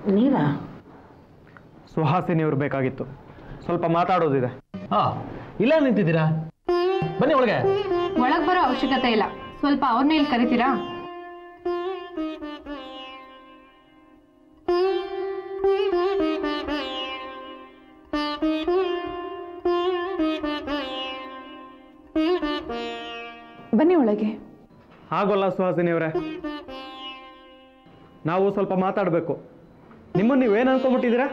ನೀರಾ ಸುಹಾಸಿನಿಯವ್ರು ಬೇಕಾಗಿತ್ತು ಸ್ವಲ್ಪ ಮಾತಾಡೋದಿದೆ ಹಾ ಇಲ್ಲ ನಿಂತಿದ್ದೀರಾ ಬನ್ನಿ ಒಳಗೆ ಒಳಗ್ ಬರೋ ಅವಶ್ಯಕತೆ ಇಲ್ಲ ಸ್ವಲ್ಪ ಅವ್ರನ್ನ ಇಲ್ಲಿ ಕರಿತೀರಾ ಬನ್ನಿ ಒಳಗೆ ಆಗೋಲ್ಲ ಸುಹಾಸಿನಿಯವರೇ ನಾವು ಸ್ವಲ್ಪ ಮಾತಾಡಬೇಕು ನಿಮ್ಮನ್ನು ನೀವೇನು ಅನ್ಕೊಂಬಿಟ್ಟಿದ್ದೀರಾ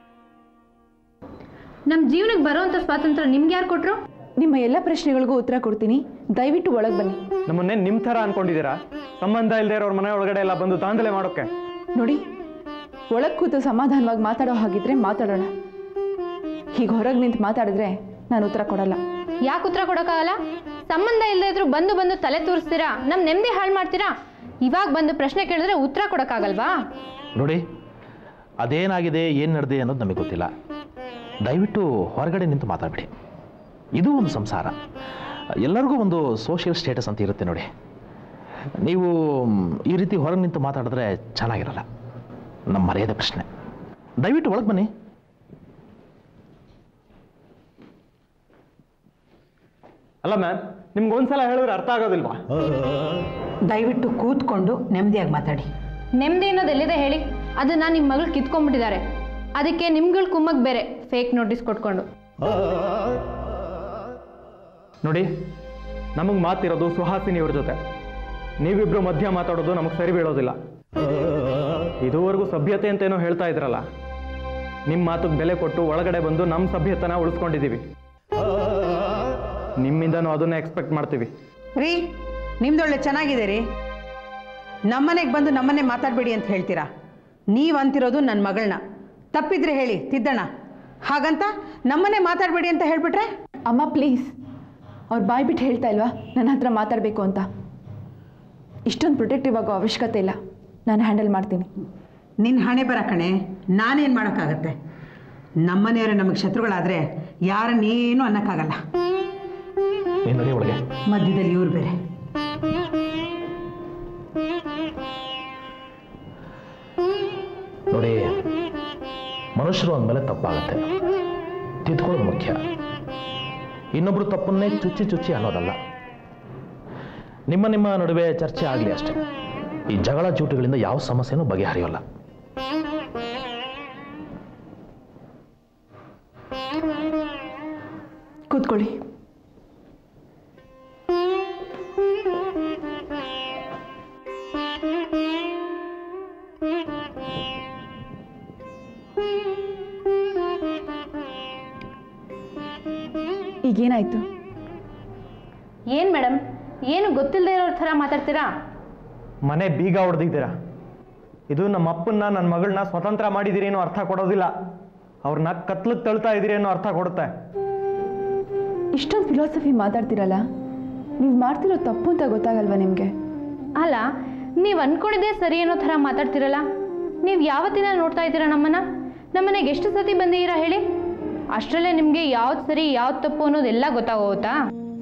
ನಮ್ ಜೀವನಕ್ಕೆ ಬರೋಂಥ ಸ್ವಾತಂತ್ರ್ಯ ನಿಮ್ಗೆ ಯಾರು ಕೊಟ್ರು ನಿಮ್ಮ ಎಲ್ಲ ಪ್ರಶ್ನೆಗಳಿಗೂ ಉತ್ತರ ಕೊಡ್ತೀನಿ ದಯವಿಟ್ಟು ಒಳಗೆ ಬನ್ನಿ ನಮ್ಮನ್ನೇ ನಿಮ್ಮ ಥರ ಅನ್ಕೊಂಡಿದ್ದೀರಾ ಸಂಬಂಧ ಇಲ್ಲದೆ ಇರೋರ ಮನೆ ಒಳಗಡೆ ಎಲ್ಲ ಬಂದು ದಾಂಧಲೆ ಮಾಡೋಕ್ಕೆ ನೋಡಿ ಒಳಗೆ ಕೂತು ಸಮಾಧಾನವಾಗಿ ಮಾತಾಡೋ ಹಾಗಿದ್ರೆ ಮಾತಾಡೋಣ ಹೀಗೆ ಹೊರಗೆ ನಿಂತು ಮಾತಾಡಿದ್ರೆ ನಾನು ಉತ್ತರ ಕೊಡಲ್ಲ ಯಾಕೆ ಉತ್ತರ ಕೊಡೋಕ್ಕಾಗಲ್ಲ ಸಂಬಂಧ ಇಲ್ಲದೆ ಇದ್ರು ಬಂದು ಬಂದು ತಲೆ ತೋರಿಸ್ತೀರಾ ನಮ್ ನೆಮ್ಮದಿ ಹಾಳು ಮಾಡ್ತೀರಾ ಇವಾಗ ಬಂದು ಪ್ರಶ್ನೆ ಕೇಳಿದ್ರೆ ಉತ್ತರ ಕೊಡೋಕ್ಕಾಗಲ್ವಾ ನೋಡಿ ಅದೇನಾಗಿದೆ ಏನು ನಡೆದಿದೆ ಅನ್ನೋದು ನಮಗೆ ಗೊತ್ತಿಲ್ಲ ದಯವಿಟ್ಟು ಹೊರಗಡೆ ನಿಂತು ಮಾತಾಡಬೇಡಿ ಇದು ಒಂದು ಸಂಸಾರ ಎಲ್ಲರಿಗೂ ಒಂದು ಸೋಷಿಯಲ್ ಸ್ಟೇಟಸ್ ಅಂತ ಇರುತ್ತೆ ನೋಡಿ ನೀವು ಮ್, ಈ ರೀತಿ ಹೊರಗೆ ನಿಂತು ಮಾತಾಡಿದ್ರೆ ಚೆನ್ನಾಗಿರಲ್ಲ ನಮ್ಮ ಮರ್ಯಾದೆ ಪ್ರಶ್ನೆ ದಯವಿಟ್ಟು ಒಳಗೆ ಬನ್ನಿ ಅಲ್ಲ ಮ್ಯಾಮ್ ನಿಮ್ಗೆ ಒಂದ್ಸಲ ಹೇಳಿದ್ರೆ ಅರ್ಥ ಆಗೋದಿಲ್ವಾ ದಯವಿಟ್ಟು ಕೂತ್ಕೊಂಡು ನೆಮ್ಮದಿಯಾಗಿ ಮಾತಾಡಿ ನೆಮ್ಮದಿ ಅನ್ನೋದು ಎಲ್ಲಿದೆ ಹೇಳಿ ಅದನ್ನ ನಿಮ್ಮ ಮಗಳು ಕಿತ್ಕೊಂಡ್ಬಿಟ್ಟಿದ್ದಾರೆ ಅದಕ್ಕೆ ನಿಮ್ಗಳ ಕುಮ್ಮಕ್ ಬೇರೆ ಫೇಕ್ ನೋಟಿಸ್ ಕೊಟ್ಕೊಂಡು ನೋಡಿ ನಮಗೆ ಮಾತಿರೋದು ಸುಹಾಸಿನಿಯವ್ರ ಜೊತೆ ನೀವಿಬ್ರು ಮಧ್ಯ ಮಾತಾಡೋದು ನಮಗೆ ಸರಿ ಬೀಳೋದಿಲ್ಲ ಇದುವರೆಗೂ ಸಭ್ಯತೆ ಅಂತೇನೋ ಹೇಳ್ತಾ ಇದ್ರಲ್ಲ ನಿಮ್ಮ ಮಾತಿಗೆ ಬೆಲೆ ಕೊಟ್ಟು ಒಳಗಡೆ ಬಂದು ನಮ್ಮ ಸಭ್ಯತನ ಉಳಿಸ್ಕೊಂಡಿದ್ದೀವಿ ನಿಮ್ಮಿಂದನೂ ಅದನ್ನೇ ಎಕ್ಸ್ಪೆಕ್ಟ್ ಮಾಡ್ತೀವಿ ರೀ ನಿಮ್ದೊಳ್ಳೆ ಚೆನ್ನಾಗಿದೆ ರೀ ನಮ್ಮನೆಗೆ ಬಂದು ನಮ್ಮನೆ ಮಾತಾಡಬೇಡಿ ಅಂತ ಹೇಳ್ತೀರಾ ನೀವು ಅಂತಿರೋದು ನನ್ನ ಮಗಳನ್ನ ತಪ್ಪಿದ್ರೆ ಹೇಳಿ ತಿದ್ದಣ ಹಾಗಂತ ನಮ್ಮನೆ ಮಾತಾಡಬೇಡಿ ಅಂತ ಹೇಳ್ಬಿಟ್ರೆ ಅಮ್ಮ ಪ್ಲೀಸ್ ಅವ್ರು ಬಾಯ್ ಬಿಟ್ಟು ಹೇಳ್ತಾ ಇಲ್ವಾ ನನ್ನ ಹತ್ರ ಮಾತಾಡಬೇಕು ಅಂತ ಇಷ್ಟೊಂದು ಪ್ರೊಟೆಕ್ಟಿವ್ ಆಗೋ ಅವಶ್ಯಕತೆ ಇಲ್ಲ ನಾನು ಹ್ಯಾಂಡಲ್ ಮಾಡ್ತೀನಿ ನಿನ್ನ ಹಣೆ ಬರ ಕಣೆ ನಾನೇನು ಮಾಡೋಕ್ಕಾಗತ್ತೆ ನಮ್ಮನೆಯವರೇ ನಮಗೆ ಶತ್ರುಗಳಾದರೆ ಯಾರನ್ನೇನು ಅನ್ನೋಕ್ಕಾಗಲ್ಲ ನೀನು ನಡಿ ಒಳಗೆ ಮಧ್ಯದಲ್ಲಿ ಇವ್ರು ಬೇರೆ ನೋಡಿ ಮನುಷ್ಯರು ಅಂದಮೇಲೆ ತಪ್ಪಾಗುತ್ತೆ ತಿದ್ಕೊಳ್ಳೋದು ಮುಖ್ಯ ಇನ್ನೊಬ್ರು ತಪ್ಪನ್ನೇ ಚುಚ್ಚಿ ಚುಚ್ಚಿ ಅನ್ನೋದಲ್ಲ ನಿಮ್ಮ ನಿಮ್ಮ ನಡುವೆ ಚರ್ಚೆ ಆಗಲಿ ಅಷ್ಟೇ ಈ ಜಗಳ ಜೂಟುಗಳಿಂದ ಯಾವ ಸಮಸ್ಯೆನೂ ಬಗೆಹರಿಯೋಲ್ಲ ಕೂತ್ಕೊಳ್ಳಿ ಈಗೇನಾಯ್ತು ಏನ್ ಮೇಡಮ್ ಏನು ಗೊತ್ತಿಲ್ಲದೆ ಇರೋ ಥರ ಮಾತಾಡ್ತೀರಾ ಮನೆ ಬೀಗ ಹೊಡೆದಿದ್ದೀರಾ ಇದು ನಮ್ಮ ಅಪ್ಪನ್ನ ನನ್ನ ಮಗಳನ್ನ ಸ್ವತಂತ್ರ ಮಾಡಿದ್ದೀರಿ ಅನ್ನೋ ಅರ್ಥ ಕೊಡೋದಿಲ್ಲ ಅವ್ರನ್ನ ಕತ್ಲಕ್ಕೆ ತಳ್ತಾ ಇದ್ದೀರಿ ಅನ್ನೋ ಅರ್ಥ ಕೊಡುತ್ತೆ ಇಷ್ಟೊಂದು ಫಿಲಾಸಫಿ ಮಾತಾಡ್ತಿರಲ್ಲ ನೀವು ಮಾಡ್ತಿರೋ ತಪ್ಪು ಅಂತ ಗೊತ್ತಾಗಲ್ವಾ ನಿಮಗೆ ಅಲ್ಲ ನೀವು ಅನ್ಕೊಂಡಿದ್ದೆ ಸರಿ ಅನ್ನೋ ಥರ ಮಾತಾಡ್ತಿರಲ್ಲ ನೀವು ಯಾವತ್ತಿನ ನೋಡ್ತಾ ಇದ್ದೀರಾ ನಮ್ಮನ್ನ ನಮ್ಮನೆಗೆ ಎಷ್ಟು ಸತಿ ಬಂದಿದ್ದೀರಾ ಹೇಳಿ ಅಷ್ಟರಲ್ಲೇ ನಿಮಗೆ ಯಾವ್ದು ಸರಿ ಯಾವ್ದು ತಪ್ಪು ಅನ್ನೋದೆಲ್ಲ ಗೊತ್ತಾಗೋಗುತ್ತಾ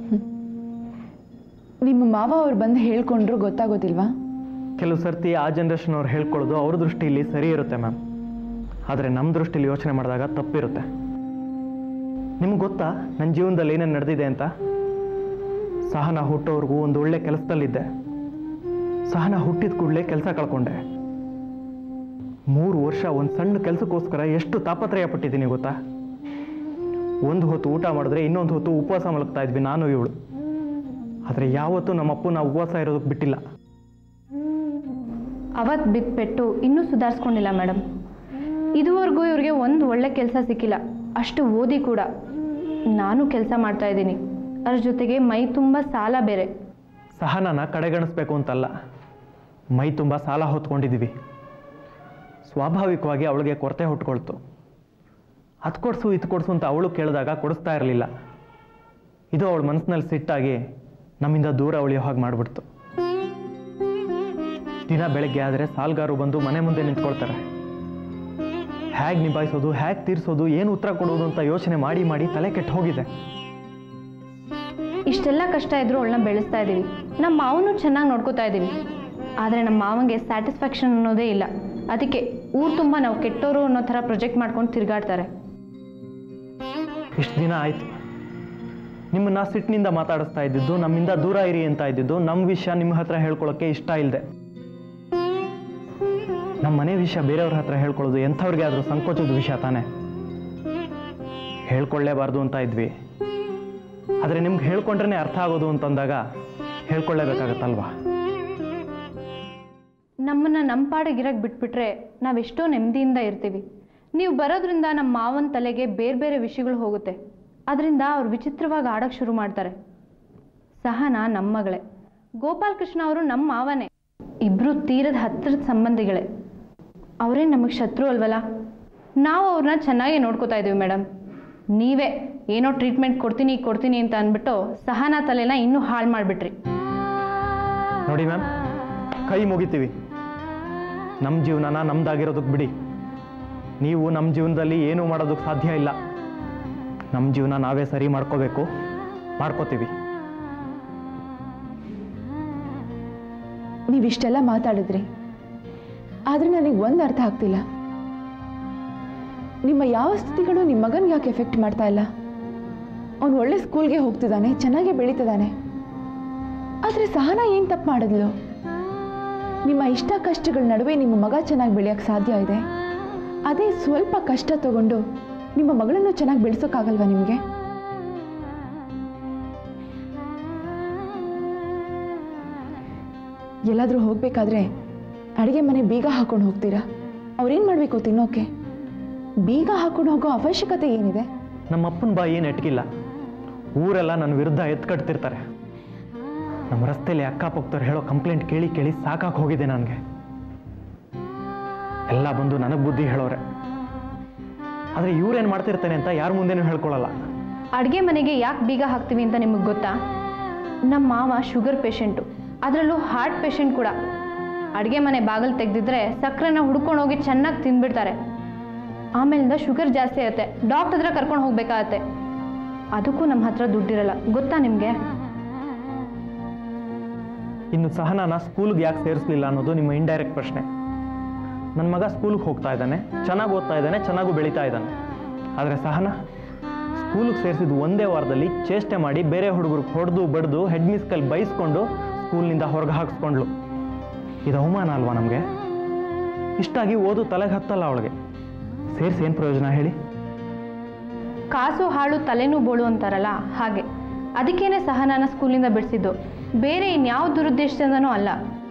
ನಿಮ್ಮ ಮಾವ ಅವ್ರು ಬಂದು ಹೇಳ್ಕೊಂಡ್ರು ಗೊತ್ತಾಗೋದಿಲ್ವಾ ಕೆಲವು ಸರ್ತಿ ಆ ಜನ್ರೇಷನ್ ಅವ್ರು ಹೇಳ್ಕೊಳ್ಳೋದು ಅವ್ರ ದೃಷ್ಟಿಯಲ್ಲಿ ಸರಿ ಇರುತ್ತೆ ಮ್ಯಾಮ್ ಆದರೆ ನಮ್ಮ ದೃಷ್ಟಿಲಿ ಯೋಚನೆ ಮಾಡಿದಾಗ ತಪ್ಪಿರುತ್ತೆ ನಿಮ್ಗೆ ಗೊತ್ತಾ ನನ್ನ ಜೀವನದಲ್ಲಿ ಏನೇನು ನಡೆದಿದೆ ಅಂತ ಸಹನ ಹುಟ್ಟೋರ್ಗೂ ಒಂದು ಒಳ್ಳೆ ಕೆಲಸದಲ್ಲಿದ್ದೆ ಸಹನ ಹುಟ್ಟಿದ ಕೂಡಲೇ ಕೆಲಸ ಕಳ್ಕೊಂಡೆ ಮೂರು ವರ್ಷ ಒಂದು ಸಣ್ಣ ಕೆಲಸಕ್ಕೋಸ್ಕರ ಎಷ್ಟು ತಾಪತ್ರಯ ಪಟ್ಟಿದ್ದೀನಿ ಗೊತ್ತಾ ಒಂದು ಹೊತ್ತು ಊಟ ಮಾಡಿದ್ರೆ ಇನ್ನೊಂದು ಹೊತ್ತು ಉಪವಾಸ ಮಲಗ್ತಾ ಇದ್ವಿ ನಾನು ಇವಳು ಆದರೆ ಯಾವತ್ತೂ ನಮ್ಮ ಅಪ್ಪನ ಉಪವಾಸ ಇರೋದಕ್ಕೆ ಬಿಟ್ಟಿಲ್ಲ ಅವತ್ತು ಬಿಟ್ಬಿಟ್ಟು ಇನ್ನೂ ಸುಧಾರಿಸ್ಕೊಂಡಿಲ್ಲ ಮೇಡಮ್ ಇದುವರೆಗೂ ಇವ್ರಿಗೆ ಒಂದು ಒಳ್ಳೆ ಕೆಲಸ ಸಿಕ್ಕಿಲ್ಲ ಅಷ್ಟು ಓದಿ ಕೂಡ ನಾನು ಕೆಲಸ ಮಾಡ್ತಾ ಇದ್ದೀನಿ ಅದ್ರ ಜೊತೆಗೆ ಮೈ ತುಂಬ ಸಾಲ ಬೇರೆ ಸಹನನ ಕಡೆಗಣಿಸ್ಬೇಕು ಅಂತಲ್ಲ ಮೈ ತುಂಬ ಸಾಲ ಹೊತ್ಕೊಂಡಿದ್ದೀವಿ ಸ್ವಾಭಾವಿಕವಾಗಿ ಅವಳಿಗೆ ಕೊರತೆ ಹುಟ್ಕೊಳ್ತು ಅದು ಕೊಡಿಸು ಇದು ಕೊಡಿಸು ಅಂತ ಅವಳು ಕೇಳಿದಾಗ ಕೊಡಿಸ್ತಾ ಇರಲಿಲ್ಲ ಇದು ಅವಳ ಮನಸ್ಸಿನಲ್ಲಿ ಸಿಟ್ಟಾಗಿ ನಮ್ಮಿಂದ ದೂರ ಉಳಿಯೋ ಹಾಗೆ ಮಾಡಿಬಿಡ್ತು ದಿನ ಬೆಳಗ್ಗೆ ಆದರೆ ಸಾಲ್ಗಾರು ಬಂದು ಮನೆ ಮುಂದೆ ನಿಂತ್ಕೊಳ್ತಾರೆ ಹೇಗೆ ನಿಭಾಯಿಸೋದು ಹೇಗೆ ತೀರಿಸೋದು ಏನು ಉತ್ತರ ಕೊಡೋದು ಅಂತ ಯೋಚನೆ ಮಾಡಿ ಮಾಡಿ ತಲೆ ಕೆಟ್ಟು ಹೋಗಿದೆ ಇಷ್ಟೆಲ್ಲ ಕಷ್ಟ ಇದ್ರೂ ಅವಳನ್ನ ಬೆಳೆಸ್ತಾ ಇದ್ದೀವಿ ನಮ್ಮ ಮಾವನು ಚೆನ್ನಾಗಿ ನೋಡ್ಕೋತಾ ಇದ್ದೀವಿ ಆದರೆ ನಮ್ಮ ಮಾವಂಗೆ ಸ್ಯಾಟಿಸ್ಫ್ಯಾಕ್ಷನ್ ಅನ್ನೋದೇ ಇಲ್ಲ ಅದಕ್ಕೆ ಊರು ತುಂಬ ನಾವು ಕೆಟ್ಟೋರು ಅನ್ನೋ ಥರ ಪ್ರೊಜೆಕ್ಟ್ ಮಾಡ್ಕೊಂಡು ತಿರುಗಾಡ್ತಾರೆ ಇಷ್ಟು ದಿನ ಆಯ್ತು ನಿಮ್ಮನ್ನ ಸಿಟ್ಟಿನಿಂದ ಮಾತಾಡಿಸ್ತಾ ಇದ್ದಿದ್ದು ನಮ್ಮಿಂದ ದೂರ ಇರಿ ಅಂತ ಇದ್ದಿದ್ದು ನಮ್ಮ ವಿಷಯ ನಿಮ್ಮ ಹತ್ರ ಹೇಳ್ಕೊಳ್ಳೋಕ್ಕೆ ಇಷ್ಟ ಇಲ್ಲದೆ ನಮ್ಮ ಮನೆ ವಿಷಯ ಬೇರೆಯವ್ರ ಹತ್ರ ಹೇಳ್ಕೊಳ್ಳೋದು ಎಂಥವ್ರಿಗೆ ಆದರೂ ಸಂಕೋಚದ ವಿಷಯ ತಾನೇ ಹೇಳ್ಕೊಳ್ಳೇಬಾರ್ದು ಅಂತ ಇದ್ವಿ ಆದರೆ ನಿಮ್ಗೆ ಹೇಳ್ಕೊಂಡ್ರೆ ಅರ್ಥ ಆಗೋದು ಅಂತಂದಾಗ ಹೇಳ್ಕೊಳ್ಳೇಬೇಕಾಗತ್ತಲ್ವಾ ನಮ್ಮನ್ನು ನಮ್ಮ ಪಾಡಿಗಿರಕ್ಕೆ ಬಿಟ್ಬಿಟ್ರೆ ನಾವೆಷ್ಟೋ ನೆಮ್ಮದಿಯಿಂದ ಇರ್ತೀವಿ ನೀವು ಬರೋದ್ರಿಂದ ನಮ್ಮ ಮಾವನ ತಲೆಗೆ ಬೇರೆ ಬೇರೆ ವಿಷಯಗಳು ಹೋಗುತ್ತೆ ಅದರಿಂದ ಅವ್ರು ವಿಚಿತ್ರವಾಗಿ ಆಡೋಕ್ಕೆ ಶುರು ಮಾಡ್ತಾರೆ ಸಹನಾ ನಮ್ಮ ಮಗಳೇ ಗೋಪಾಲ್ ಕೃಷ್ಣ ಅವರು ನಮ್ಮ ಮಾವನೇ ಇಬ್ಬರು ತೀರದ ಹತ್ತಿರದ ಸಂಬಂಧಿಗಳೇ ಅವರೇ ನಮಗೆ ಶತ್ರು ಅಲ್ವಲ್ಲ ನಾವು ಅವ್ರನ್ನ ಚೆನ್ನಾಗಿ ನೋಡ್ಕೋತಾ ಇದೀವಿ ಮೇಡಮ್ ನೀವೇ ಏನೋ ಟ್ರೀಟ್ಮೆಂಟ್ ಕೊಡ್ತೀನಿ ಕೊಡ್ತೀನಿ ಅಂತ ಅಂದ್ಬಿಟ್ಟು ಸಹನಾ ತಲೆನ ಇನ್ನೂ ಹಾಳು ಮಾಡಿಬಿಟ್ರಿ ನೋಡಿ ಮ್ಯಾಮ್ ಕೈ ಮುಗಿತೀವಿ ನಮ್ಮ ಜೀವನನ ನಮ್ದಾಗಿರೋದಕ್ಕೆ ಬಿಡಿ ನೀವು ನಮ್ಮ ಜೀವನದಲ್ಲಿ ಏನೂ ಮಾಡೋದಕ್ಕೆ ಸಾಧ್ಯ ಇಲ್ಲ ನಮ್ಮ ಜೀವನ ನಾವೇ ಸರಿ ಮಾಡ್ಕೋಬೇಕು ಮಾಡ್ಕೋತೀವಿ ನೀವಿಷ್ಟೆಲ್ಲ ಮಾತಾಡಿದ್ರಿ ಆದರೆ ನನಗೆ ಒಂದು ಅರ್ಥ ಆಗ್ತಿಲ್ಲ ನಿಮ್ಮ ಯಾವ ಸ್ಥಿತಿಗಳು ನಿಮ್ಮ ಮಗನಿಗೆ ಯಾಕೆ ಎಫೆಕ್ಟ್ ಮಾಡ್ತಾ ಇಲ್ಲ ಅವನು ಒಳ್ಳೆ ಸ್ಕೂಲ್ಗೆ ಹೋಗ್ತಿದ್ದಾನೆ ಚೆನ್ನಾಗಿ ಬೆಳೀತಿದ್ದಾನೆ ಆದರೆ ಸಹನ ಏನು ತಪ್ಪು ಮಾಡಿದ್ಲು ನಿಮ್ಮ ಇಷ್ಟ ಕಷ್ಟಗಳ ನಡುವೆ ನಿಮ್ಮ ಮಗ ಚೆನ್ನಾಗಿ ಬೆಳೆಯೋಕ್ಕೆ ಸಾಧ್ಯ ಇದೆ ಅದೇ ಸ್ವಲ್ಪ ಕಷ್ಟ ತಗೊಂಡು ನಿಮ್ಮ ಮಗಳನ್ನು ಚೆನ್ನಾಗಿ ಬೆಳೆಸೋಕ್ಕಾಗಲ್ವಾ ನಿಮಗೆ ಎಲ್ಲಾದರೂ ಹೋಗಬೇಕಾದ್ರೆ ಅಡುಗೆ ಮನೆ ಬೀಗ ಹಾಕೊಂಡು ಹೋಗ್ತೀರಾ ಅವ್ರೇನು ಮಾಡಬೇಕು ತಿನ್ನೋಕೆ ಬೀಗ ಹಾಕೊಂಡು ಹೋಗೋ ಅವಶ್ಯಕತೆ ಏನಿದೆ ನಮ್ಮ ಅಪ್ಪನ ಬಾಯಿ ಏನು ಎಟ್ಕಿಲ್ಲ ಊರೆಲ್ಲ ನನ್ನ ವಿರುದ್ಧ ಎತ್ಕಟ್ತಿರ್ತಾರೆ ನಮ್ಮ ರಸ್ತೆಯಲ್ಲಿ ಅಕ್ಕಪಕ್ಕದವ್ರು ಹೇಳೋ ಕಂಪ್ಲೇಂಟ್ ಕೇಳಿ ಕೇಳಿ ಸಾಕಾಗಿ ಹೋಗಿದೆ ನನಗೆ ಎಲ್ಲ ಬಂದು ನನಗೆ ಬುದ್ಧಿ ಹೇಳೋರೆ ಆದರೆ ಇವ್ರೇನು ಮಾಡ್ತಿರ್ತಾನೆ ಅಂತ ಯಾರ ಮುಂದೆನೂ ಹೇಳ್ಕೊಳ್ಳಲ್ಲ ಅಡುಗೆ ಮನೆಗೆ ಯಾಕೆ ಬೀಗ ಹಾಕ್ತೀವಿ ಅಂತ ನಿಮಗೆ ಗೊತ್ತಾ ನಮ್ಮ ಮಾವ ಶುಗರ್ ಪೇಷಂಟು ಅದರಲ್ಲೂ ಹಾರ್ಟ್ ಪೇಷಂಟ್ ಕೂಡ ಅಡುಗೆ ಮನೆ ಬಾಗಿಲು ತೆಗೆದಿದ್ರೆ ಸಕ್ಕರೆನ ಹುಡ್ಕೊಂಡು ಹೋಗಿ ಚೆನ್ನಾಗಿ ತಿಂದ್ಬಿಡ್ತಾರೆ ಆಮೇಲಿಂದ ಶುಗರ್ ಜಾಸ್ತಿ ಆಗುತ್ತೆ ಡಾಕ್ಟರ್ ಹತ್ರ ಕರ್ಕೊಂಡು ಹೋಗ್ಬೇಕಾಗತ್ತೆ ಅದಕ್ಕೂ ನಮ್ಮ ಹತ್ರ ದುಡ್ಡಿರಲ್ಲ ಗೊತ್ತಾ ನಿಮಗೆ ಇನ್ನು ಸಹನಾನ ಸ್ಕೂಲ್ಗೆ ಯಾಕೆ ಸೇರಿಸ್ಲಿಲ್ಲ ಅನ್ನೋದು ನಿಮ್ಮ ಇಂಡೈರೆಕ್ಟ್ ಪ್ರಶ್ನೆ ನನ್ನ ಮಗ ಸ್ಕೂಲ್ಗೆ ಹೋಗ್ತಾ ಇದ್ದಾನೆ ಚೆನ್ನಾಗಿ ಓದ್ತಾ ಇದ್ದಾನೆ ಚೆನ್ನಾಗೂ ಬೆಳೀತಾ ಇದ್ದಾನೆ ಆದರೆ ಸಹನ ಸ್ಕೂಲಿಗೆ ಸೇರಿಸಿದ ಒಂದೇ ವಾರದಲ್ಲಿ ಚೇಷ್ಟೆ ಮಾಡಿ ಬೇರೆ ಹುಡುಗರಿಗೆ ಹೊಡೆದು ಬಡ್ದು ಹೆಡ್ ಮಿಸ್ಕಲ್ಲಿ ಬೈಸ್ಕೊಂಡು ಸ್ಕೂಲ್ನಿಂದ ಹೊರಗೆ ಹಾಕಿಸ್ಕೊಂಡ್ಲು ಇದು ಅವಮಾನ ಅಲ್ವಾ ನಮಗೆ ಇಷ್ಟಾಗಿ ಓದು ತಲೆಗೆ ಹತ್ತಲ್ಲ ಅವಳಿಗೆ ಸೇರಿಸಿ ಏನು ಪ್ರಯೋಜನ ಹೇಳಿ ಕಾಸು ಹಾಳು ತಲೆನೂ ಬೋಳು ಅಂತಾರಲ್ಲ ಹಾಗೆ ಅದಕ್ಕೇನೆ ಸಹನಾನ ಸ್ಕೂಲಿಂದ ಬಿಡಿಸಿದ್ದು ಬೇರೆ ಇನ್ಯಾವ ದುರುದ್ದೇಶದಿಂದನೂ ಅಲ್ಲ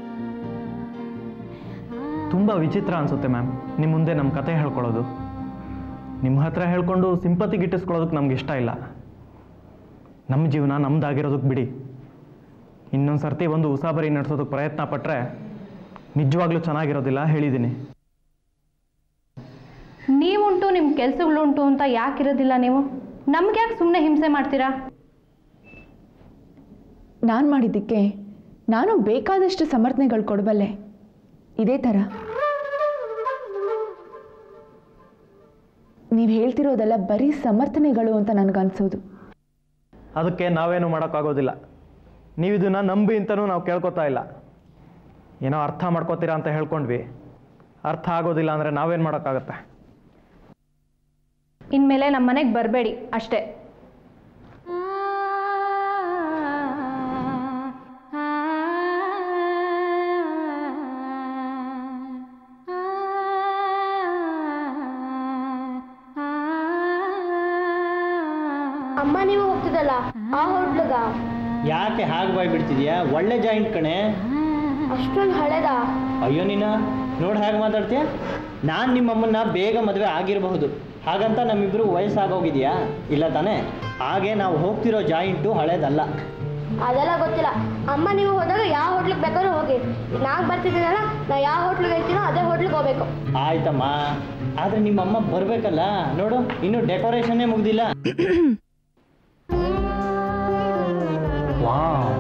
ತುಂಬ ವಿಚಿತ್ರ ಅನಿಸುತ್ತೆ ಮ್ಯಾಮ್ ನಿಮ್ಮ ಮುಂದೆ ನಮ್ಮ ಕತೆ ಹೇಳ್ಕೊಳ್ಳೋದು ನಿಮ್ಮ ಹತ್ರ ಹೇಳ್ಕೊಂಡು ಸಿಂಪತಿ ಗಿಟ್ಟಿಸ್ಕೊಳ್ಳೋದಕ್ಕೆ ನಮ್ಗೆ ಇಷ್ಟ ಇಲ್ಲ ನಮ್ಮ ಜೀವನ ನಮ್ದಾಗಿರೋದಕ್ಕೆ ಬಿಡಿ ಇನ್ನೊಂದು ಸರ್ತಿ ಒಂದು ಉಸಾಬರಿ ನಡೆಸೋದಕ್ಕೆ ಪ್ರಯತ್ನ ಪಟ್ಟರೆ ನಿಜವಾಗ್ಲೂ ಚೆನ್ನಾಗಿರೋದಿಲ್ಲ ಹೇಳಿದ್ದೀನಿ ನೀವುಂಟು ನಿಮ್ಮ ಕೆಲಸಗಳುಂಟು ಅಂತ ಯಾಕಿರೋದಿಲ್ಲ ನೀವು ನಮ್ಗೆ ಯಾಕೆ ಸುಮ್ಮನೆ ಹಿಂಸೆ ಮಾಡ್ತೀರಾ ನಾನು ಮಾಡಿದ್ದಕ್ಕೆ ನಾನು ಬೇಕಾದಷ್ಟು ಸಮರ್ಥನೆಗಳು ಕೊಡಬಲ್ಲೆ ಇದೇ ಥರ ನೀವು ಹೇಳ್ತಿರೋದೆಲ್ಲ ಬರೀ ಸಮರ್ಥನೆಗಳು ಅಂತ ನನಗನ್ಸೋದು ಅದಕ್ಕೆ ನಾವೇನು ಮಾಡೋಕ್ಕಾಗೋದಿಲ್ಲ ನೀವು ಇದನ್ನು ನಂಬಿ ಅಂತಲೂ ನಾವು ಕೇಳ್ಕೊತಾ ಇಲ್ಲ ಏನೋ ಅರ್ಥ ಮಾಡ್ಕೋತೀರಾ ಅಂತ ಹೇಳ್ಕೊಂಡ್ವಿ ಅರ್ಥ ಆಗೋದಿಲ್ಲ ಅಂದರೆ ನಾವೇನು ಮಾಡೋಕ್ಕಾಗತ್ತೆ ಇನ್ಮೇಲೆ ನಮ್ಮ ಮನೆಗೆ ಬರಬೇಡಿ ಅಷ್ಟೇ ಅಮ್ಮ ನೀವು ಹೋಗ್ತಿದ್ದಲ್ಲ ಆ ಹೋಟ್ಲಗ ಯಾಕೆ ಹಾಗೆ ಬಾಯ್ ಬಿಡ್ತಿದ್ಯಾ ಒಳ್ಳೆ ಜಾಯಿಂಟ್ ಕಣೆ ಅಷ್ಟೊಂದು ಹಳೆದ ಅಯ್ಯೋ ನೀನ ನೋಡಿ ಹೇಗೆ ಮಾತಾಡ್ತೀಯ ನಾನು ನಿಮ್ಮಮ್ಮನ್ನ ಬೇಗ ಮದುವೆ ಆಗಿರಬಹುದು ಹಾಗಂತ ನಮ್ಮಿಬ್ರು ವಯಸ್ಸಾಗೋಗಿದೆಯಾ ಇಲ್ಲ ತಾನೇ ಹಾಗೆ ನಾವು ಹೋಗ್ತಿರೋ ಜಾಯಿಂಟು ಹಳೇದಲ್ಲ ಅದೆಲ್ಲ ಗೊತ್ತಿಲ್ಲ ಅಮ್ಮ ನೀವು ಹೋದಾಗ ಯಾವ ಹೋಟ್ಲಿಗೆ ಬೇಕಾದ್ರೂ ಹೋಗಿ ನಾನ್ ಬರ್ತಿದ್ದೀನಲ್ಲ ನಾ ಯಾವ ಹೋಟ್ಲಿಗೆ ಹೋಗ್ತೀನೋ ಅದೇ ಹೋಟ್ಲಿಗೆ ಹೋಗ್ಬೇಕು ಆಯ್ತಮ್ಮ ಆದರೆ ನಿಮ್ಮಮ್ಮ ಬರಬೇಕಲ್ಲ ನೋಡು ಇನ್ನೂ ಡೆಕೋರೇಷನ್ನೇ ಮುಗ್ದಿಲ್ಲ ವಾವ್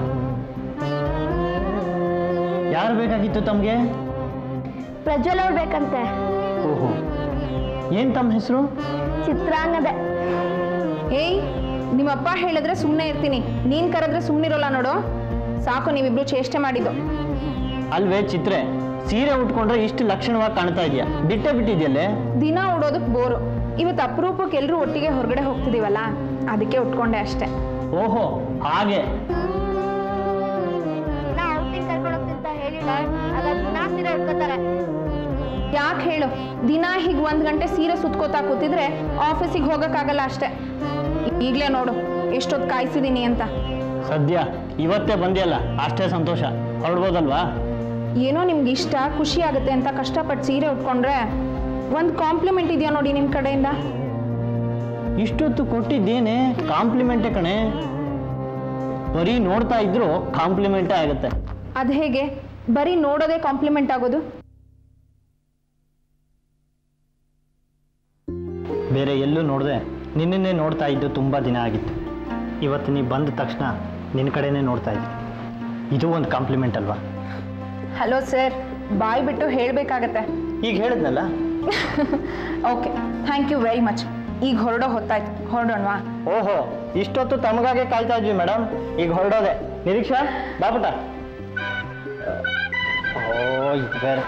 ಯಾರು ಬೇಕಾಗಿತ್ತು ತಮಗೆ ಪ್ರಜ್ವಲ್ ಅವ್ರು ಬೇಕಂತೆ ಓಹೋ ಏನು ತಮ್ಮ ಹೆಸರು ಚಿತ್ರಾನ್ನದೆ ಏಯ್ ನಿಮ್ಮಪ್ಪ ಹೇಳಿದ್ರೆ ಸುಮ್ಮನೆ ಇರ್ತೀನಿ ನೀನು ಕರೆದ್ರೆ ಸುಮ್ಮನಿರೋಲ್ಲ ನೋಡು ಸಾಕು ನೀವಿಬ್ರು ಚೇಷ್ಟೆ ಮಾಡಿದ್ದು ಅಲ್ವೇ ಚಿತ್ರೆ ಸೀರೆ ಉಟ್ಕೊಂಡ್ರೆ ಇಷ್ಟು ಲಕ್ಷಣವಾಗಿ ಕಾಣ್ತಾ ಇದೆಯಾ ಬಿಟ್ಟೆ ಬಿಟ್ಟಿದ್ಯಲ್ಲೇ ದಿನ ಉಡೋದಕ್ಕೆ ಬೋರು ಇವತ್ತು ಅಪರೂಪಕ್ಕೆ ಎಲ್ಲರೂ ಒಟ್ಟಿಗೆ ಹೊರಗಡೆ ಹೋಗ್ತಿದೀವಲ್ಲ ಅದಕ್ಕೆ ಉಟ್ಕೊಂಡೆ ಅಷ್ಟೇ ಓಹೋ ಹಾಗೆ ದಿನ ಔಟಿಂಗ್ ಕರ್ಕೊಂಡು ಹೋಗ್ತಿಂತ ಹೇಳಿಲ್ಲ ಆಗ ದಿನ ಸೀರೆ ಉಟ್ಕೋತಾರೆ ಯಾಕೆ ಹೇಳು ದಿನ ಹೀಗೆ ಒಂದು ಗಂಟೆ ಸೀರೆ ಸುತ್ಕೋತಾ ಕೂತಿದ್ರೆ ಆಫೀಸಿಗೆ ಹೋಗೋಕ್ಕಾಗಲ್ಲ ಅಷ್ಟೇ ಈಗಲೇ ನೋಡು ಎಷ್ಟೊತ್ತು ಕಾಯಿಸಿದ್ದೀನಿ ಅಂತ ಸದ್ಯ ಇವತ್ತೇ ಬಂದಿಯಲ್ಲ ಅಷ್ಟೇ ಸಂತೋಷ ಹೊರಡ್ಬೋದಲ್ವಾ ಏನೋ ನಿಮ್ಗೆ ಇಷ್ಟ ಖುಷಿ ಆಗುತ್ತೆ ಅಂತ ಕಷ್ಟಪಟ್ಟು ಸೀರೆ ಉಟ್ಕೊಂಡ್ರೆ ಒಂದು ಕಾಂಪ್ಲಿಮೆಂಟ್ ಇದೆಯಾ ನೋಡಿ ನಿಮ್ಮ ಕಡೆಯಿಂದ ಇಷ್ಟೊತ್ತು ಕೊಟ್ಟಿದ್ದೇನೆ ಕಾಂಪ್ಲಿಮೆಂಟೇ ಕಣೆ ಬರೀ ನೋಡ್ತಾ ಇದ್ರು ಕಾಂಪ್ಲಿಮೆಂಟೇ ಆಗುತ್ತೆ ಅದು ಹೇಗೆ ಬರೀ ನೋಡೋದೇ ಕಾಂಪ್ಲಿಮೆಂಟ್ ಆಗೋದು ಬೇರೆ ಎಲ್ಲೂ ನೋಡಿದೆ ನಿನ್ನನ್ನೇ ನೋಡ್ತಾ ಇದ್ದು ತುಂಬ ದಿನ ಆಗಿತ್ತು ಇವತ್ತು ನೀ ಬಂದ ತಕ್ಷಣ ನಿನ್ನ ಕಡೆನೇ ನೋಡ್ತಾ ಇದ್ದೆ ಇದು ಒಂದು ಕಾಂಪ್ಲಿಮೆಂಟ್ ಅಲ್ವಾ ಹಲೋ ಸರ್ ಬಾಯ್ ಬಿಟ್ಟು ಹೇಳಬೇಕಾಗತ್ತೆ ಈಗ ಹೇಳಿದ್ನಲ್ಲ okay thank you very much ಈಗ ಹೊರಡೋ ಹೊತ್ತಾಯ್ತು ಹೊರಡೋಣವಾ ಓಹೋ ಇಷ್ಟೊತ್ತು ತಮಗಾಗೆ ಕಾಯ್ತಾ ಇದ್ವಿ ಮೇಡಮ್ ಈಗ ಹೊರಡೋದೆ ನಿರೀಕ್ಷಾ ಬಾಪುಟ ಓ ಇದು ಬೇರೆ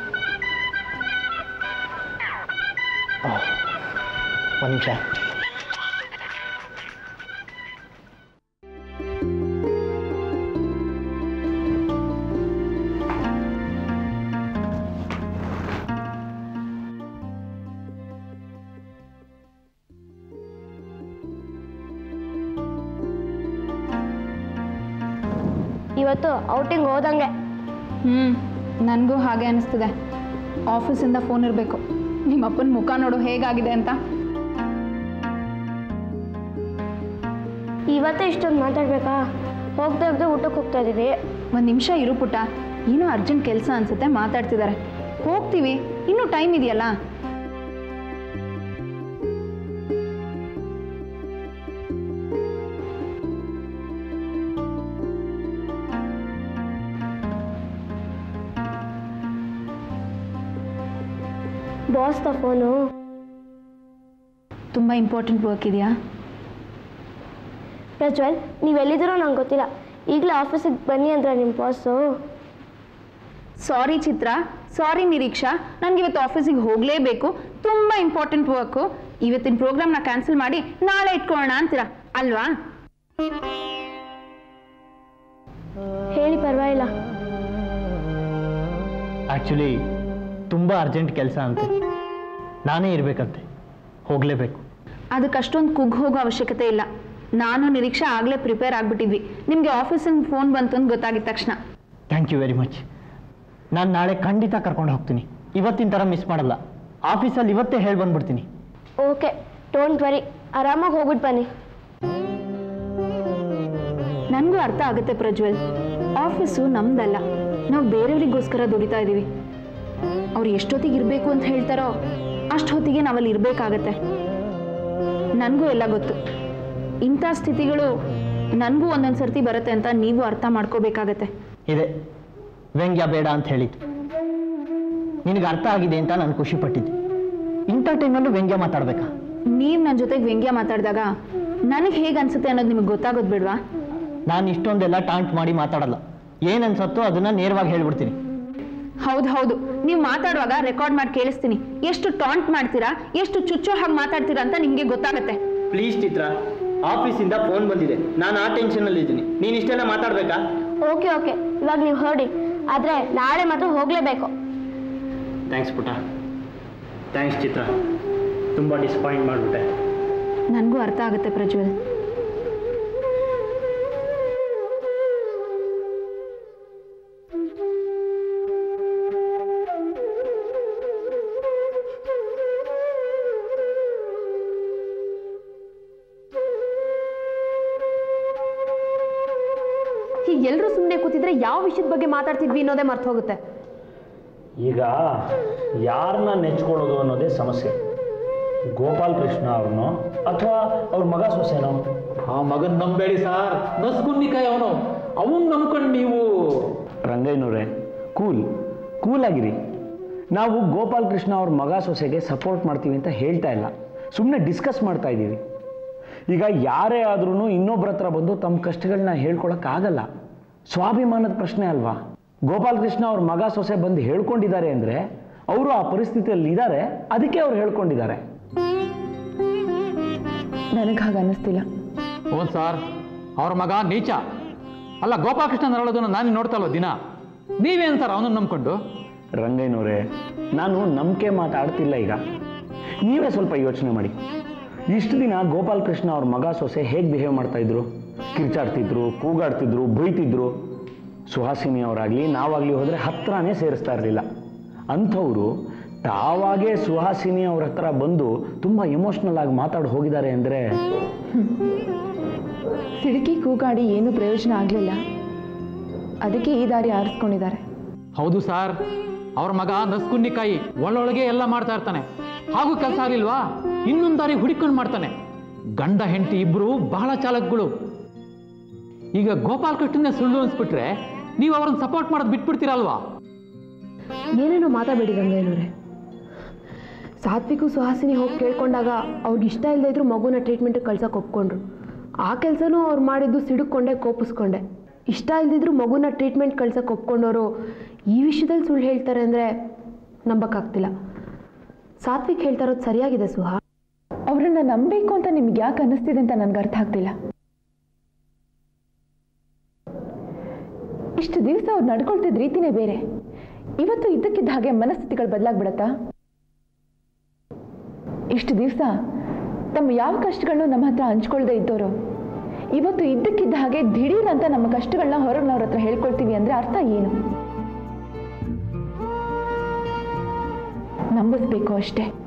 ಒಂದು ನಿಮಿಷ ಇವತ್ತು ಔಟಿಂಗ್ ಹೋದಂಗೆ ಹ್ಞೂ ನನಗೂ ಹಾಗೆ ಅನಿಸ್ತಿದೆ ಆಫೀಸಿಂದ ಫೋನ್ ಇರಬೇಕು ನಿಮ್ಮ ಅಪ್ಪನ ಮುಖ ನೋಡು ಹೇಗಾಗಿದೆ ಅಂತ ಇವತ್ತೇ ಇಷ್ಟೊಂದು ಮಾತಾಡ್ಬೇಕಾ ಹೋಗ್ತಾ ಹೋಗ್ತಾ ಊಟಕ್ಕೆ ಹೋಗ್ತಾ ಇದೀವಿ ಒಂದು ನಿಮಿಷ ಇರು ಪುಟ್ಟ ಏನೋ ಅರ್ಜೆಂಟ್ ಕೆಲಸ ಅನ್ಸುತ್ತೆ ಮಾತಾಡ್ತಿದ್ದಾರೆ ಹೋಗ್ತೀವಿ ಇನ್ನೂ ಟೈಮ್ ಇದೆಯಲ್ಲ ಬಾಸ್ ತ ಫೋನು ತುಂಬ ಇಂಪಾರ್ಟೆಂಟ್ ವರ್ಕ್ ಇದೆಯಾ ಪ್ರಜ್ವಲ್ ನೀವು ಎಲ್ಲಿದ್ದೀರೋ ನಂಗೆ ಗೊತ್ತಿಲ್ಲ ಈಗಲೇ ಆಫೀಸಿಗೆ ಬನ್ನಿ ಅಂದ್ರೆ ನಿಮ್ಮ ಬಾಸು ಸಾರಿ ಚಿತ್ರ ಸಾರಿ ನಿರೀಕ್ಷಾ ನನಗೆ ಇವತ್ತು ಆಫೀಸಿಗೆ ಹೋಗಲೇಬೇಕು ತುಂಬ ಇಂಪಾರ್ಟೆಂಟ್ ವರ್ಕು ಇವತ್ತಿನ ಪ್ರೋಗ್ರಾಮ್ನ ಕ್ಯಾನ್ಸಲ್ ಮಾಡಿ ನಾಳೆ ಇಟ್ಕೊಳ್ಳೋಣ ಅಂತೀರಾ ಅಲ್ವಾ ಹೇಳಿ ಪರವಾಗಿಲ್ಲ ಆ್ಯಕ್ಚುಲಿ ತುಂಬ ಅರ್ಜೆಂಟ್ ಕೆಲಸ ಅಂತೆ ನಾನೇ ಇರಬೇಕಂತೆ ಹೋಗಲೇಬೇಕು ಅದಕ್ಕೆ ಅಷ್ಟೊಂದು ಕುಗ್ಗ್ ಹೋಗೋ ಅವಶ್ಯಕತೆ ಇಲ್ಲ ನಾನು ನಿರೀಕ್ಷಾ ಆಗಲೇ ಪ್ರಿಪೇರ್ ಆಗಿಬಿಟ್ಟಿದ್ವಿ ನಿಮಗೆ ಆಫೀಸಿಂದ ಫೋನ್ ಬಂತು ಅಂತ ಗೊತ್ತಾಗಿದ ತಕ್ಷಣ ಥ್ಯಾಂಕ್ ಯು ವೆರಿ ಮಚ್ ನಾನು ನಾಳೆ ಖಂಡಿತ ಕರ್ಕೊಂಡು ಹೋಗ್ತೀನಿ ಇವತ್ತಿನ ಥರ ಮಿಸ್ ಮಾಡಲ್ಲ ಆಫೀಸಲ್ಲಿ ಇವತ್ತೇ ಹೇಳಿ ಬಂದ್ಬಿಡ್ತೀನಿ ಓಕೆ ಡೋಂಟ್ ವರಿ ಆರಾಮಾಗಿ ಹೋಗ್ಬಿಟ್ಟು ಬನ್ನಿ ನನಗೂ ಅರ್ಥ ಆಗುತ್ತೆ ಪ್ರಜ್ವಲ್ ಆಫೀಸು ನಮ್ದಲ್ಲ ನಾವು ಬೇರೆಯವರಿಗೋಸ್ಕರ ದುಡಿತಾ ಇದ್ದೀವಿ ಅವ್ರು ಎಷ್ಟೊತ್ತಿಗೆ ಇರಬೇಕು ಅಂತ ಹೇಳ್ತಾರೋ ಅಷ್ಟು ಹೊತ್ತಿಗೆ ನಾವಲ್ಲಿ ಇರಬೇಕಾಗತ್ತೆ ನನಗೂ ಎಲ್ಲ ಗೊತ್ತು ಇಂಥ ಸ್ಥಿತಿಗಳು ನನಗೂ ಒಂದೊಂದು ಸರ್ತಿ ಬರುತ್ತೆ ಅಂತ ನೀವು ಅರ್ಥ ಮಾಡ್ಕೋಬೇಕಾಗತ್ತೆ ಇದೆ ವ್ಯಂಗ್ಯ ಬೇಡ ಅಂತ ಹೇಳಿದ್ದು ನಿನಗೆ ಅರ್ಥ ಆಗಿದೆ ಅಂತ ನಾನು ಖುಷಿ ಪಟ್ಟಿದ್ದೆ ಇಂಥ ಟೈಮಲ್ಲೂ ವ್ಯಂಗ್ಯ ಮಾತಾಡ್ಬೇಕಾ ನೀವು ನನ್ನ ಜೊತೆಗೆ ವ್ಯಂಗ್ಯ ಮಾತಾಡಿದಾಗ ನನಗೆ ಹೇಗೆ ಅನ್ಸುತ್ತೆ ಅನ್ನೋದು ನಿಮಗೆ ಗೊತ್ತಾಗೋದು ಬೇಡವಾ ನಾನು ಇಷ್ಟೊಂದೆಲ್ಲ ಟಾಂಟ್ ಮಾಡಿ ಮಾತಾಡಲ್ಲ ಏನು ಅನ್ಸತ್ತೋ ಅದನ್ನ ನೇರವಾಗಿ ಹೇಳ್ಬಿಡ್ತೀನಿ ಹೌದು ಹೌದು ನೀವು ಮಾತಾಡುವಾಗ ರೆಕಾರ್ಡ್ ಮಾಡಿ ಕೇಳಿಸ್ತೀನಿ ಎಷ್ಟು ಟಾಂಟ್ ಮಾಡ್ತೀರಾ ಎಷ್ಟು ಚುಚ್ಚೋ ಹಾಗೆ ಮಾತಾಡ್ತೀರಾ ಅಂತ ನಿಮಗೆ ಗೊತ್ತಾಗತ್ತೆ ಪ್ಲೀಸ್ ಚಿತ್ರ ಆಫೀಸಿಂದ ಫೋನ್ ಬಂದಿದೆ ನಾನು ಆ ಟೆನ್ಷನಲ್ಲಿ ಇದ್ದೀನಿ ನೀನು ಇಷ್ಟೆಲ್ಲ ಮಾತಾಡಬೇಕಾ ಓಕೆ ಓಕೆ ಇವಾಗ ನೀವು ಹೊರಡಿ ಆದರೆ ನಾಳೆ ಮಾತ್ರ ಹೋಗಲೇಬೇಕು ಥ್ಯಾಂಕ್ಸ್ ಪುಟ ಥ್ಯಾಂಕ್ಸ್ ಚಿತ್ರ ತುಂಬ ಡಿಸಪಾಯಿಂಟ್ ಮಾಡಿಬಿಟ್ಟೆ ನನಗೂ ಅರ್ಥ ಆಗುತ್ತೆ ಪ್ರಜ್ವಲ್ ಹೀಗೆ ಎಲ್ಲರೂ ಸುಮ್ಮನೆ ಕೂತಿದ್ರೆ ಯಾವ ವಿಷಯದ ಬಗ್ಗೆ ಮಾತಾಡ್ತಿದ್ವಿ ಅನ್ನೋದೇ ಮರ್ತು ಹೋಗುತ್ತೆ ಈಗ ಯಾರನ್ನ ನೆಚ್ಕೊಳ್ಳೋದು ಅನ್ನೋದೇ ಸಮಸ್ಯೆ ಗೋಪಾಲ್ ಕೃಷ್ಣ ಅವ್ರನ್ನೋ ಅಥವಾ ಅವ್ರ ಮಗ ಸೊಸೆನೋ ಆ ಮಗನ್ ನಂಬೇಡಿ ಸಾರ್ ನಸ್ಗುನ್ನಿಕಾಯಿ ಅವನು ಅವನ್ ನಂಬ್ಕೊಂಡು ನೀವು ರಂಗಯ್ಯನವರೇ ಕೂಲ್ ಕೂಲ್ ಆಗಿರಿ ನಾವು ಗೋಪಾಲ್ ಕೃಷ್ಣ ಅವ್ರ ಮಗ ಸೊಸೆಗೆ ಸಪೋರ್ಟ್ ಮಾಡ್ತೀವಿ ಅಂತ ಹೇಳ್ತಾ ಇಲ್ಲ ಸುಮ್ಮನೆ ಡಿಸ್ಕಸ್ ಮಾಡ್ತಾ ಇದ್ದೀವಿ ಈಗ ಯಾರೇ ಆದ್ರೂ ಇನ್ನೊಬ್ಬರ ಹತ್ರ ಬಂದು ತಮ್ಮ ಕಷ್ಟಗಳನ್ನ ಹೇಳ್ಕೊಳಕ್ಕಾಗಲ್ಲ ಸ್ವಾಭಿಮಾನದ ಪ್ರಶ್ನೆ ಅಲ್ವಾ ಗೋಪಾಲಕೃಷ್ಣ ಅವ್ರ ಮಗ ಸೊಸೆ ಬಂದು ಹೇಳ್ಕೊಂಡಿದ್ದಾರೆ ಅಂದರೆ ಅವರು ಆ ಪರಿಸ್ಥಿತಿಯಲ್ಲಿ ಇದ್ದಾರೆ ಅದಕ್ಕೆ ಅವ್ರು ಹೇಳ್ಕೊಂಡಿದ್ದಾರೆ ನನಗೆ ಹಾಗೆ ಅನ್ನಿಸ್ತಿಲ್ಲ ಹ್ಞೂ ಸರ್ ಅವ್ರ ಮಗ ನೀಚ ಅಲ್ಲ ಗೋಪಾಲಕೃಷ್ಣನ್ ಹೇಳೋದನ್ನು ನಾನು ನೋಡ್ತಾ ಇಲ್ವ ದಿನ ನೀವೇನು ಸರ್ ಅವನನ್ನು ನಂಬ್ಕೊಂಡು ರಂಗಯ್ಯನವರೇ ನಾನು ನಂಬಿಕೆ ಮಾತಾಡ್ತಿಲ್ಲ ಈಗ ನೀವೇ ಸ್ವಲ್ಪ ಯೋಚನೆ ಮಾಡಿ ಇಷ್ಟು ದಿನ ಗೋಪಾಲಕೃಷ್ಣ ಅವ್ರ ಮಗ ಸೊಸೆ ಹೇಗೆ ಬಿಹೇವ್ ಮಾಡ್ತಾ ಇದ್ರು ಕಿರ್ಚಾಡ್ತಿದ್ರು ಕೂಗಾಡ್ತಿದ್ರು ಬೈತಿದ್ರು ಸುಹಾಸಿನಿ ಅವರಾಗಲಿ ನಾವಾಗಲಿ ಹೋದರೆ ಹತ್ರನೇ ಸೇರಿಸ್ತಾ ಇರಲಿಲ್ಲ ಅಂಥವರು ತಾವಾಗೇ ಸುಹಾಸಿನಿ ಅವ್ರ ಹತ್ರ ಬಂದು ತುಂಬ ಎಮೋಷ್ನಲ್ ಆಗಿ ಮಾತಾಡಿ ಹೋಗಿದ್ದಾರೆ ಅಂದರೆ ಸಿಡುಕಿ ಕೂಗಾಡಿ ಏನೂ ಪ್ರಯೋಜನ ಆಗಲಿಲ್ಲ ಅದಕ್ಕೆ ಈ ದಾರಿ ಆರಿಸ್ಕೊಂಡಿದ್ದಾರೆ ಹೌದು ಸರ್ ಅವ್ರ ಮಗ ನಸ್ಕುನ್ನಿಕಾಯಿ ಒಳ್ಳೊಳಗೆ ಎಲ್ಲ ಮಾಡ್ತಾ ಇರ್ತಾನೆ ಹಾಗೂ ಕೆಲಸ ಆಗಲಿಲ್ವಾ ಇನ್ನೊಂದು ದಾರಿ ಹುಡುಕೊಂಡು ಮಾಡ್ತಾನೆ ಗಂಡ ಹೆಂಡತಿ ಇಬ್ರು ಬಹಳ ಚಾಲಕಗಳು ಈಗ ಗೋಪಾಲ್ ಕೃಷ್ಣನೇ ಸುಳ್ಳು ಅನ್ಸ್ಬಿಟ್ರೆ ನೀವು ಅವ್ರನ್ನ ಸಪೋರ್ಟ್ ಮಾಡೋದು ಬಿಟ್ಬಿಡ್ತೀರಲ್ವಾ ಏನೇನೋ ಮಾತಾಡಬೇಡಿ ರಂಗಯ್ಯನವ್ರೆ ಸಾತ್ವಿಕು ಸುಹಾಸಿನಿ ಹೋಗಿ ಕೇಳ್ಕೊಂಡಾಗ ಅವ್ರಿಗೆ ಇಷ್ಟ ಇಲ್ಲದೆ ಇದ್ರು ಮಗುನ ಟ್ರೀಟ್ಮೆಂಟ್ಗೆ ಕಳ್ಸಕ್ಕೆ ಒಪ್ಕೊಂಡ್ರು ಆ ಕೆಲಸನೂ ಅವ್ರು ಮಾಡಿದ್ದು ಸಿಡುಕೊಂಡೆ ಕೋಪಿಸ್ಕೊಂಡೆ ಇಷ್ಟ ಇಲ್ದಿದ್ರು ಮಗುನ ಟ್ರೀಟ್ಮೆಂಟ್ ಕಳ್ಸಕ್ಕೆ ಒಪ್ಕೊಂಡವರು ಈ ವಿಷಯದಲ್ಲಿ ಸುಳ್ಳು ಹೇಳ್ತಾರೆ ಅಂದರೆ ನಂಬಕ್ಕಾಗ್ತಿಲ್ಲ ಸಾತ್ವಿಕ್ ಹೇಳ್ತಾ ಇರೋದು ಸರಿಯಾಗಿದೆ ಸುಹಾ ಅವರನ್ನ ನಂಬಬೇಕು ಅಂತ ನಿಮ್ಗೆ ಯಾಕೆ ಅನ್ನಿಸ್ತಿದೆ ಅಂತ ನನಗೆ ಅರ್ಥ ಆಗ್ತಿಲ್ಲ ಇಷ್ಟು ದಿವಸ ಅವ್ರು ನಡ್ಕೊಳ್ತಿದ್ದ ರೀತಿನೇ ಬೇರೆ ಇವತ್ತು ಇದ್ದಕ್ಕಿದ್ದ ಹಾಗೆ ಮನಸ್ಥಿತಿಗಳು ಬದಲಾಗ್ಬಿಡತ್ತಾ ಇಷ್ಟು ದಿವಸ ತಮ್ಮ ಯಾವ ಕಷ್ಟಗಳನ್ನು ನಮ್ಮ ಹತ್ರ ಹಂಚ್ಕೊಳ್ದೇ ಇದ್ದವರು ಇವತ್ತು ಇದ್ದಕ್ಕಿದ್ದ ಹಾಗೆ ದಿಢೀರ್ ಅಂತ ನಮ್ಮ ಕಷ್ಟಗಳನ್ನ ಹೊರಗಿನವ್ರ ಹತ್ರ ಹೇಳ್ಕೊಳ್ತೀವಿ ಅಂದ್ರೆ ಅರ್ಥ ಏನು ನಂಬಿಸ್ಬೇಕು ಅಷ್ಟೇ